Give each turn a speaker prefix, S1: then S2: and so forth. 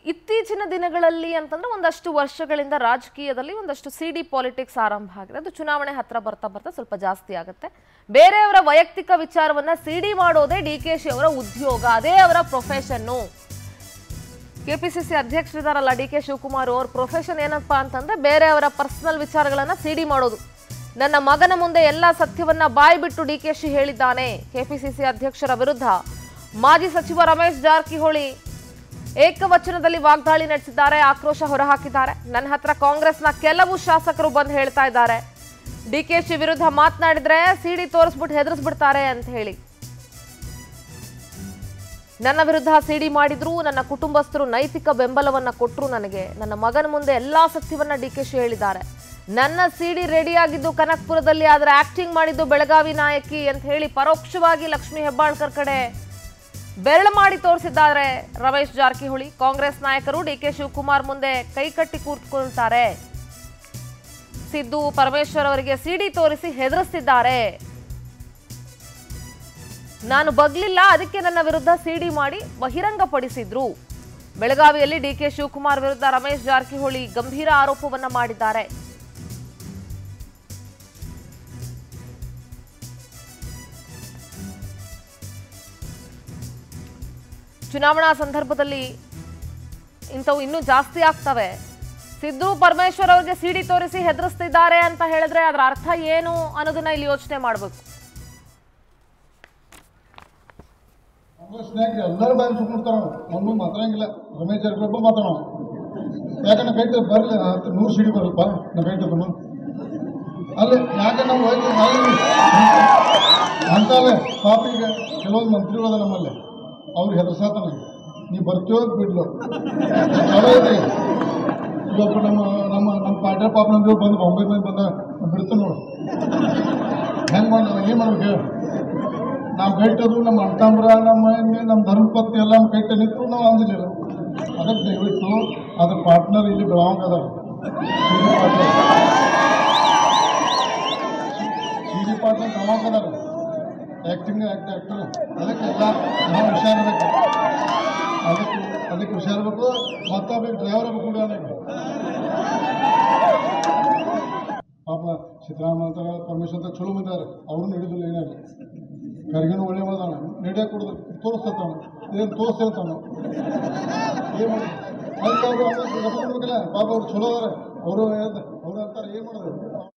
S1: ಇತ್ತೀಚಿನ ದಿನಗಳಲ್ಲಿ ಅಂತಂದ್ರೆ ಒಂದಷ್ಟು ವರ್ಷಗಳಿಂದ ರಾಜಕೀಯದಲ್ಲಿ ಒಂದಷ್ಟು ಸಿ ಡಿ ಪಾಲಿಟಿಕ್ಸ್ ಆರಂಭ ಆಗಿದೆ ಅದು ಚುನಾವಣೆ ಹತ್ರ ಬರ್ತಾ ಬರ್ತಾ ಸ್ವಲ್ಪ ಜಾಸ್ತಿ ಆಗುತ್ತೆ ಬೇರೆಯವರ ವೈಯಕ್ತಿಕ ವಿಚಾರವನ್ನ ಸಿ ಡಿ ಮಾಡೋದೇ ಡಿ ಕೆ ಶಿ ಅವರ ಉದ್ಯೋಗ ಅದೇ ಅವರ ಪ್ರೊಫೆಷನ್ನು ಕೆಪಿಸಿಸಿ ಅಧ್ಯಕ್ಷರಿದಾರಲ್ಲ ಡಿ ಕೆ ಶಿವಕುಮಾರ್ ಅವ್ರ ಪ್ರೊಫೆಷನ್ ಏನಪ್ಪಾ ಅಂತಂದ್ರೆ ಬೇರೆಯವರ ಪರ್ಸನಲ್ ವಿಚಾರಗಳನ್ನ ಸಿಡಿ ಮಾಡೋದು ನನ್ನ ಮಗನ ಮುಂದೆ ಎಲ್ಲ ಸತ್ಯವನ್ನ ಬಾಯಿ ಬಿಟ್ಟು ಡಿ ಕೆ ಶಿ ಹೇಳಿದ್ದಾನೆ ಕೆಪಿಸಿಸಿ ಅಧ್ಯಕ್ಷರ ವಿರುದ್ಧ ಮಾಜಿ ಸಚಿವ ರಮೇಶ್ ಜಾರಕಿಹೊಳಿ ಏಕವಚನದಲ್ಲಿ ವಾಗ್ದಾಳಿ ನಡೆಸಿದ್ದಾರೆ ಆಕ್ರೋಶ ಹೊರಹಾಕಿದ್ದಾರೆ ನನ್ನ ಹತ್ರ ಕಾಂಗ್ರೆಸ್ನ ಕೆಲವು ಶಾಸಕರು ಬಂದು ಹೇಳ್ತಾ ಇದ್ದಾರೆ ಡಿ ಕೆ ಶಿ ವಿರುದ್ಧ ಮಾತನಾಡಿದ್ರೆ ಸಿಡಿ ತೋರಿಸ್ಬಿಟ್ಟು ಹೆದರ್ಸ್ಬಿಡ್ತಾರೆ ಅಂತ ಹೇಳಿ ನನ್ನ ವಿರುದ್ಧ ಸಿಡಿ ಮಾಡಿದ್ರು ನನ್ನ ಕುಟುಂಬಸ್ಥರು ನೈತಿಕ ಬೆಂಬಲವನ್ನ ಕೊಟ್ಟರು ನನಗೆ ನನ್ನ ಮಗನ ಮುಂದೆ ಎಲ್ಲಾ ಸತ್ಯವನ್ನ ಡಿ ಕೆ ಶಿ ಹೇಳಿದ್ದಾರೆ ನನ್ನ ಸಿಡಿ ರೆಡಿ ಆಗಿದ್ದು ಕನಕ್ಪುರದಲ್ಲಿ ಆದ್ರೆ ಆಕ್ಟಿಂಗ್ ಮಾಡಿದ್ದು ಬೆಳಗಾವಿ ನಾಯಕಿ ಅಂತ ಹೇಳಿ ಪರೋಕ್ಷವಾಗಿ ಲಕ್ಷ್ಮಿ ಹೆಬ್ಬಾಳ್ಕರ್ ಕಡೆ ಬೆರಳು ಮಾಡಿ ತೋರಿಸಿದ್ದಾರೆ ರಮೇಶ್ ಜಾರಕಿಹೊಳಿ ಕಾಂಗ್ರೆಸ್ ನಾಯಕರು ಡಿ ಕೆ ಶಿವಕುಮಾರ್ ಮುಂದೆ ಕೈಕಟ್ಟಿ ಕೂತ್ಕೊಳ್ತಾರೆ ಸಿದ್ದು ಪರಮೇಶ್ವರ್ ಅವರಿಗೆ ಸಿಡಿ ತೋರಿಸಿ ಹೆದರಿಸ್ತಿದ್ದಾರೆ ನಾನು ಬಗ್ಲಿಲ್ಲ ಅದಕ್ಕೆ ನನ್ನ ವಿರುದ್ಧ ಸಿಡಿ ಮಾಡಿ ಬಹಿರಂಗಪಡಿಸಿದ್ರು ಬೆಳಗಾವಿಯಲ್ಲಿ ಡಿ ಕೆ ಶಿವಕುಮಾರ್ ವಿರುದ್ಧ ರಮೇಶ್ ಜಾರಕಿಹೊಳಿ ಗಂಭೀರ ಆರೋಪವನ್ನ ಮಾಡಿದ್ದಾರೆ ಚುನಾವಣಾ ಸಂದರ್ಭದಲ್ಲಿ ಇಂಥವು ಇನ್ನೂ ಜಾಸ್ತಿ ಆಗ್ತವೆ ಸಿದ್ದು ಪರಮೇಶ್ವರ್ ಅವರಿಗೆ ಸಿಡಿ ತೋರಿಸಿ ಹೆದರಿಸ್ತಿದ್ದಾರೆ ಅಂತ ಹೇಳಿದ್ರೆ ಅದರ ಅರ್ಥ ಏನು ಅನ್ನೋದನ್ನ ಇಲ್ಲಿ ಯೋಚನೆ ಮಾಡಬೇಕು
S2: ಕಾಂಗ್ರೆಸ್ನಾಗ ಎಲ್ಲರೂ ಬಾಯಿ ಸುಮ್ಮಡ್ತಾರ ಅವನು ಮಾತಾಡಂಗಿಲ್ಲ ರಮೇಶ್ ಜಾರಕಿಹೊಳಿ ಮಾತಾಡೋ ಯಾಕಂದ್ರೆ ಕೈಟ್ ಬರಲಿ ಹತ್ತು ನೂರು ಸಿಡಿ ಬರಲ್ಪ ನಾ ಕೈಟ್ ಅದನ್ನು ಅಲ್ಲಿ ಯಾಕೆ ನಮ್ಮ ವೈದ್ಯ ಅಂತವೇ ಪಾಪ ಈಗ ಕೆಲವೊಂದು ಮಂತ್ರಿಗಳು ನಮ್ಮಲ್ಲಿ ಅವ್ರಿಗೆ ಹೆದರ್ಸಾತಾನ ನೀ ಬರ್ತೀವೋ ಬಿಡ್ಲು ಚಲೋ ಐತಿ ಇವತ್ತು ನಮ್ಮ ನಮ್ಮ ನಮ್ಮ ಪಾಟ್ಯ ಪಾಪ ನಮ್ದು ಬಂದು ಬಾಂಬೆ ಮೇಲೆ ಬಂದ ಬಿಡ್ತು ನೋಡು ಹೆಂಗೆ ಮಾಡಿ ಏನು ಮಾಡ್ಬೇಕು ಹೇಳು ನಾವು ಕೈಟದು ನಮ್ಮ ಅಣ್ಣತಂಬ್ರ ನಮ್ಮ ಹೆಣ್ಣೆ, ನಮ್ಮ ಧರ್ಮಪತ್ನಿ ಎಲ್ಲ ನಮ್ಮ ಕೈಟ ನಿಂತರು ನಾವು ಅಂದಿಲ್ಲ ಅದಕ್ಕೆ ದಯವಿಟ್ಟು ಅದ್ರ ಪಾರ್ಟ್ನರ್ ಇಲ್ಲಿ ಬೆಳವಂಗ ಅದಾರ ಸಿ ಡಿ ಪಾರ್ಟ್ನರ್ ಬೆಳವಂಗ ಅದಾರ ಆ್ಯಕ್ಟಿಂಗ್ ಆ್ಯಕ್ಟ್ ಆ್ಯಕ್ಟರ್ ಅದಕ್ಕೆ ಎಲ್ಲ ನಾವು ಹುಷಾರಿರ್ಬೇಕು ಅದಕ್ಕೆ ಅದಕ್ಕೆ ಹುಷಾರಿರ್ಬೇಕು ಮತ್ತೊಬ್ಬ ಡ್ರೈವರ್ ಆಗ್ಬೇಕು ಕೂಡ ನನಗೆ ಪಾಪ ಸಿದ್ದರಾಮಯ್ಯ ಪರಮೇಶ್ವರ್ ಅಂತ ಚಲೋ ಬಂದಾರೆ ಅವ್ರನ್ನ ಹಿಡಿದಿಲ್ಲ ಏನಾಗಲಿ ಕರ್ಗಿನ ಒಳ್ಳೆ ಮಾಡ್ದಾನ ನಡೆಯ ಕೊಡೋದು ತೋರಿಸ್ತಾನ ಏನು ತೋರಿಸ್ತಾನ ಏನು ಮಾಡಿ ಅದಕ್ಕೆ ಅವರು ಕೊಡ್ಬೇಕಲ್ಲ ಪಾಪ ಅವ್ರು ಚಲೋ ಅದಾರೆ ಅವರು ಅವ್ರು ಅಂತಾರೆ ಏನು ಮಾಡೋದು